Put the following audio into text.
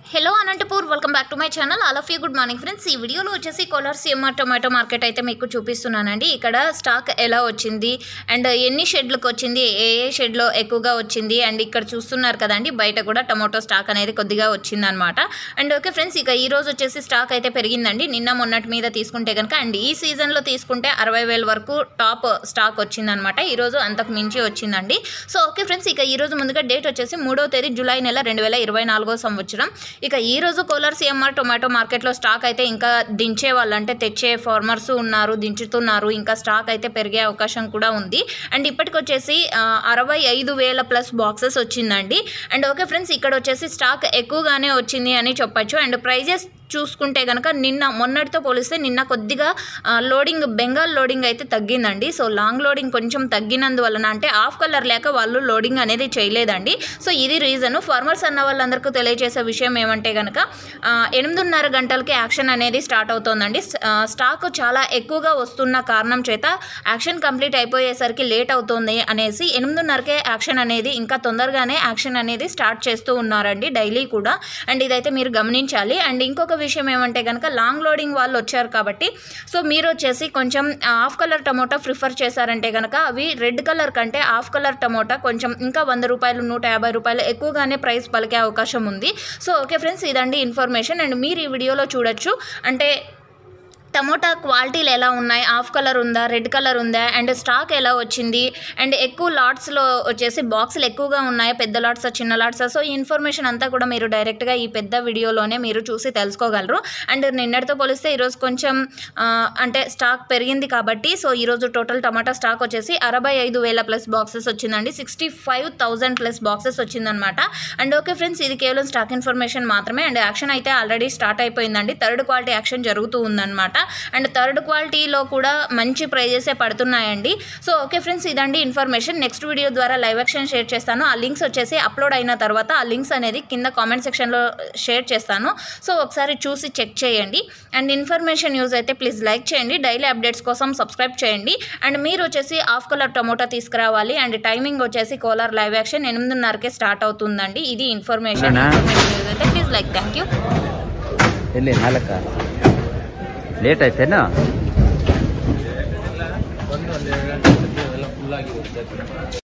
Hello Anantapur welcome back to my channel all of you good morning friends ఈ వీడియోలో వచ్చేసి Kolar CMR tomato market అయితే మీకు చూపిస్తున్నానండి ఇక్కడ స్టాక్ ఎలా వచ్చింది అండ్ ఎన్ని షెడ్లకు వచ్చింది ఏ ఏ షెడ్లో ఎక్కువగా వచ్చింది అండ్ ఇక్కడ చూస్తున్నారు కదండి బయట కూడా టొమాటో స్టాక్ అనేది కొద్దిగా వచ్చిందనమాట అండ్ ఓకే ఫ్రెండ్స్ ఇక ఈ రోజు వచ్చేసి స్టాక్ అయితే పెరిగిందండి నిన్న మొన్నటి మీద తీసుకుంటే కనుక అండ్ ఈ సీజన్లో తీసుకుంటే అరవై వేల వరకు టాప్ స్టాక్ వచ్చిందనమాట ఈ రోజు అంతకు మించి వచ్చిందండి సో ఓకే ఫ్రెండ్స్ ఇక ఈ రోజు ముందుగా డేట్ వచ్చేసి మూడో తేదీ జూలై నెల రెండు వేల ఇరవై నాలుగో సంవత్సరం ఇక ఈ రోజు కోలార్ సిఎంఆర్ టొమాటో మార్కెట్లో స్టాక్ అయితే ఇంకా దించే వాళ్ళు అంటే తెచ్చే ఫార్మర్స్ ఉన్నారు దించుతున్నారు ఇంకా స్టాక్ అయితే పెరిగే అవకాశం కూడా ఉంది అండ్ ఇప్పటికొచ్చేసి ఆ, అరవై ఐదు వేల ప్లస్ బాక్సెస్ వచ్చిందండి అండ్ ఓకే ఫ్రెండ్స్ ఇక్కడ వచ్చేసి స్టాక్ ఎక్కువగానే వచ్చింది అని చెప్పొచ్చు అండ్ ప్రైజెస్ చూసుకుంటే కనుక నిన్న మొన్నటితో పోలిస్తే నిన్న కొద్దిగా ఆ, లోడింగ్ బెంగాల్ లోడింగ్ అయితే తగ్గిందండి సో లాంగ్ లోడింగ్ కొంచెం తగ్గినందువలన అంటే ఆఫ్ కలర్ లేక వాళ్ళు లోడింగ్ అనేది చేయలేదండి సో ఇది రీజన్ ఫార్మర్స్ అన్న వాళ్ళందరికీ తెలియజేసే విషయం ఏమంటే కనుక ఆ, ఎనిమిదిన్నర గంటలకి యాక్షన్ అనేది స్టార్ట్ అవుతోందండి స్- ఆ, స్టాక్ చాలా ఎక్కువగా వస్తున్న కారణం చేత యాక్షన్ కంప్లీట్ అయిపోయేసరికి లేట్ అవుతుంది అనేసి ఎనిమిదిన్నరకే యాక్షన్ అనేది ఇంకా తొందరగానే యాక్షన్ అనేది స్టార్ట్ చేస్తూ ఉన్నారండి డైలీ కూడా అండ్ ఇదైతే మీరు గమనించాలి అండ్ ఇంకొక విషయం ఏమంటే కనుక లాంగ్ లోడింగ్ వాళ్ళు వచ్చారు కాబట్టి సో మీరు వచ్చేసి కొంచెం హాఫ్ కలర్ టమోటా ప్రిఫర్ చేశారంటే కనుక అవి రెడ్ కలర్ కంటే హాఫ్ కలర్ టమోటా కొంచెం ఇంకా వంద రూపాయలు నూట యాభై రూపాయలు ఎక్కువగానే ప్రైస్ పలికే అవకాశం ఉంది సో ఓకే ఫ్రెండ్స్ ఇదండి ఇన్ఫర్మేషన్ అండ్ మీరు ఈ వీడియోలో చూడొచ్చు అంటే టమోటా క్వాలిటీలు ఎలా ఉన్నాయి హాఫ్ కలర్ ఉందా రెడ్ కలర్ ఉందా అండ్ స్టాక్ ఎలా వచ్చింది అండ్ ఎక్కువ లాట్స్లో వచ్చేసి బాక్సులు ఎక్కువగా ఉన్నాయా పెద్ద లాట్సా చిన్న లాట్సా సో ఈ ఇన్ఫర్మేషన్ అంతా కూడా మీరు డైరెక్ట్గా ఈ పెద్ద వీడియోలోనే మీరు చూసి తెలుసుకోగలరు అండ్ నిన్నటితో పోలిస్తే ఈరోజు కొంచెం ఆ, అంటే స్టాక్ పెరిగింది కాబట్టి సో ఈరోజు టోటల్ టమాటా స్టాక్ వచ్చేసి అరవై ఐదు వేల ప్లస్ బాక్సెస్ వచ్చిందండి sixty five thousand plus boxes వచ్చిందనమాట అండ్ ఓకే ఫ్రెండ్స్ ఇది కేవలం స్టాక్ ఇన్ఫర్మేషన్ మాత్రమే అండ్ యాక్షన్ అయితే ఆల్రెడీ స్టార్ట్ అయిపోయిందండి థర్డ్ క్వాలిటీ యాక్షన్ జరుగుతూ ఉందన్నమాట అండ్ థర్డ్ క్వాలిటీలో కూడా మంచి ప్రైజెసే పడుతున్నాయండి సో ఓకే ఫ్రెండ్స్ ఇదండి ఇన్ఫర్మేషన్ నెక్స్ట్ వీడియో ద్వారా లైవ్ యాక్షన్ షేర్ చేస్తాను ఆ లింక్స్ వచ్చేసి అప్లోడ్ అయిన తర్వాత ఆ లింక్స్ అనేది కింద కామెంట్ సెక్షన్లో షేర్ చేస్తాను సో ఒకసారి చూసి చెక్ చేయండి అండ్ ఇన్ఫర్మేషన్ యూజ్ అయితే ప్లీజ్ లైక్ చేయండి డైలీ అప్డేట్స్ కోసం సబ్స్క్రైబ్ చేయండి అండ్ మీరు వచ్చేసి హాఫ్ కలర్ టమోటా తీసుకురావాలి అండ్ టైమింగ్ వచ్చేసి కోలార్ లైవ్ యాక్షన్ ఎనిమిదిన్నరకే స్టార్ట్ అవుతుందండి ఇది ఇన్ఫర్మేషన్ అవునా? ఇన్ఫర్మేషన్ యూజ్ అయితే ప్లీజ్ లైక్ థ్యాంక్ యూ ಎಲ್ಲಿ ನಾಲ್ಕ ಲೇಟ್ ಆಯ್ತೇನೋ ಬಂದು ಒಂದು ಎರಡು ಗಂಟೆ ಎಲ್ಲ ಫುಲ್ ಆಗಿದೆ